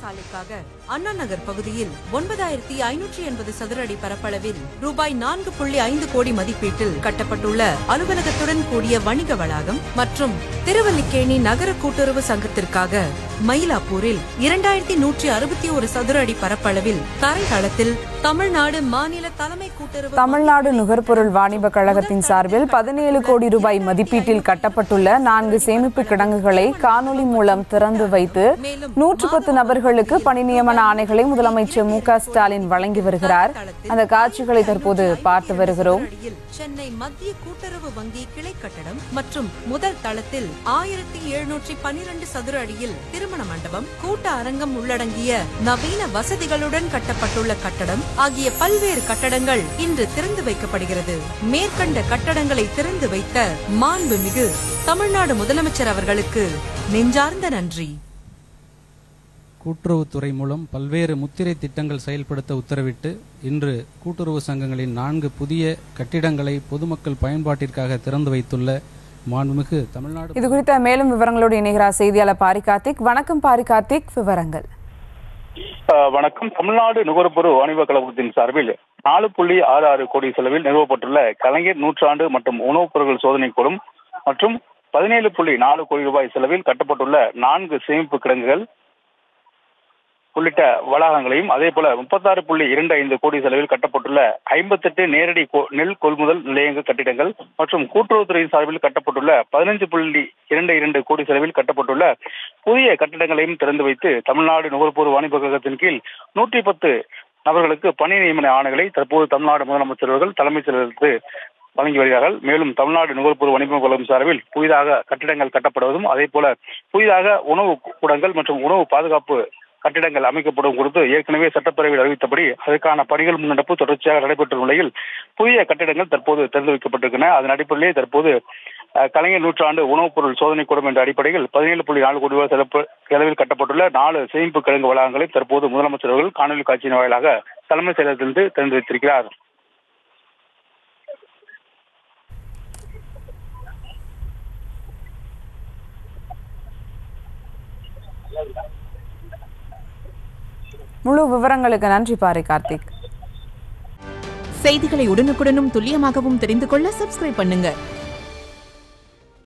சாலைக்காக அண்ணா நகர் பகுதியில் ஒன்பதாயிரத்தி ஐநூற்றி எண்பது சதுர அடி பரப்பளவில் ரூபாய் நான்கு புள்ளி ஐந்து கோடி மதிப்பீட்டில் கட்டப்பட்டுள்ள அலுவலகத்துடன் கூடிய வணிக வளாகம் மற்றும் திருவல்லிக்கேணி நகர கூட்டுறவு சங்கத்திற்காக மயிலாப்பூரில் இரண்டாயிரத்தி நூற்றி அறுபத்தி ஒரு சதுர அடி பரப்பளவில் தரைத்தளத்தில் தமிழ்நாடு மாநில தலைமை கூட்டுறவு தமிழ்நாடு நுகர்பொருள் வாணிப கழகத்தின் சார்பில் பதினேழு கோடி ரூபாய் மதிப்பீட்டில் கட்டப்பட்டுள்ள நான்கு சேமிப்பு கிடங்குகளை காணொலி மூலம் திறந்து வைத்து நூற்று பத்து நபர்களுக்கு பணி நியமன ஆணைகளை முதலமைச்சர் மு க ஸ்டாலின் வழங்கி வருகிறார் அந்த காட்சிகளை தற்போது பார்த்து வருகிறோம் அடியில் சென்னை மத்திய கூட்டுறவு வங்கி கிளை கட்டடம் மற்றும் முதல் தளத்தில் ஆயிரத்தி எழுநூற்றி பனிரெண்டு சதுர அடியில் திருமண மண்டபம் கூட்ட அரங்கம் உள்ளடங்கிய நவீன வசதிகளுடன் கட்டப்பட்டுள்ள கட்டடம் ஆகிய பல்வேறு கட்டடங்கள் இன்று திறந்து வைக்கப்படுகிறது மேற்கண்ட கட்டடங்களை திறந்து வைத்த மாண்புமிகு தமிழ்நாடு முதலமைச்சர் அவர்களுக்கு நெஞ்சார்ந்த நன்றி கூட்டுறவுத்துறை மூலம் பல்வேறு முத்திரை திட்டங்கள் செயல்படுத்த உத்தரவிட்டு இன்று கூட்டுறவு சங்கங்களின் நான்கு புதிய கட்டிடங்களை பொதுமக்கள் பயன்பாட்டிற்காக திறந்து வைத்துள்ள மாண்புமிகு தமிழ்நாடு இது குறித்த மேலும் விவரங்களோடு இணைகிறார் செய்தியாளர் பாரி கார்த்திக் வணக்கம் பாரி கார்த்திக் விவரங்கள் அஹ் வணக்கம் தமிழ்நாடு நுகர்பொருள் வாணிப கழகத்தின் சார்பில் நாலு புள்ளி ஆறு ஆறு கோடி செலவில் நிறுவப்பட்டுள்ள கலைஞர் நூற்றாண்டு மற்றும் உணவுப் பொருட்கள் சோதனை கூடம் மற்றும் பதினேழு புள்ளி நாலு கோடி ரூபாய் செலவில் கட்டப்பட்டுள்ள நான்கு சேமிப்பு கிடங்குகள் உள்ளிட்ட வளாகங்களையும் அதே போல முப்பத்தாறு புள்ளி இரண்டு ஐந்து கோடி செலவில் கட்டப்பட்டுள்ள ஐம்பத்தெட்டு நேரடி கொ- நெல் கொள்முதல் நிலையங்கள் கட்டிடங்கள் மற்றும் கூட்டுறவுத்துறையின் சார்பில் கட்டப்பட்டுள்ள பதினஞ்சு புள்ளி இரண்டு இரண்டு கோடி செலவில் கட்டப்பட்டுள்ள புதிய கட்டிடங்களையும் திறந்து வைத்து தமிழ்நாடு நுகர்பொருள் வாணிப கழகத்தின் கீழ் நூற்றி பத்து நபர்களுக்கு பணி நியமன ஆணைகளை தற்போது தமிழ்நாடு முதலமைச்சர் அவர்கள் தலைமைச் செயலருக்கு வழங்கி வருகிறார்கள் மேலும் தமிழ்நாடு நுகர்பொருள் வணிக கழகம் சார்பில் புதிதாக கட்டிடங்கள் கட்டப்படுவதும் அதே போல புதிதாக உணவு கூடங்கள் மற்றும் உணவு பாதுகாப்பு கட்டிடங்கள் அமைக்கப்படும் குறித்து ஏற்கனவே சட்டப்பேரவையில் அறிவித்தபடி அதற்கான பணிகள் முன்னெடுப்பு தொடர்ச்சியாக நடைபெற்ற நிலையில் புதிய கட்டிடங்கள் தற்போது திறந்து வைக்கப்பட்டிருக்கின்றன அதன் அடிப்படையிலே தற்போது அஹ், கலைஞர் நூற்றாண்டு உணவுப் பொருள் சோதனை கூடம் என்ற அடிப்படையில் பதினேழு புள்ளி நாலு கோடி ரூபாய் செலப்பு செலவில் கட்டப்பட்டுள்ள நாலு சேமிப்பு கிழங்கு வளாகங்களை தற்போது முதலமைச்சர் அவர்கள் காணொலி காட்சியின் வாயிலாக தலைமைச் செயலகத்திலிருந்து திறந்து வைத்திருக்கிறார் முழு விவரங்களுக்கு நன்றி பாரி கார்த்திக் செய்திகளை உடனுக்குடனும் துல்லியமாகவும் தெரிந்து கொள்ள சப்ஸ்கிரைப் பண்ணுங்க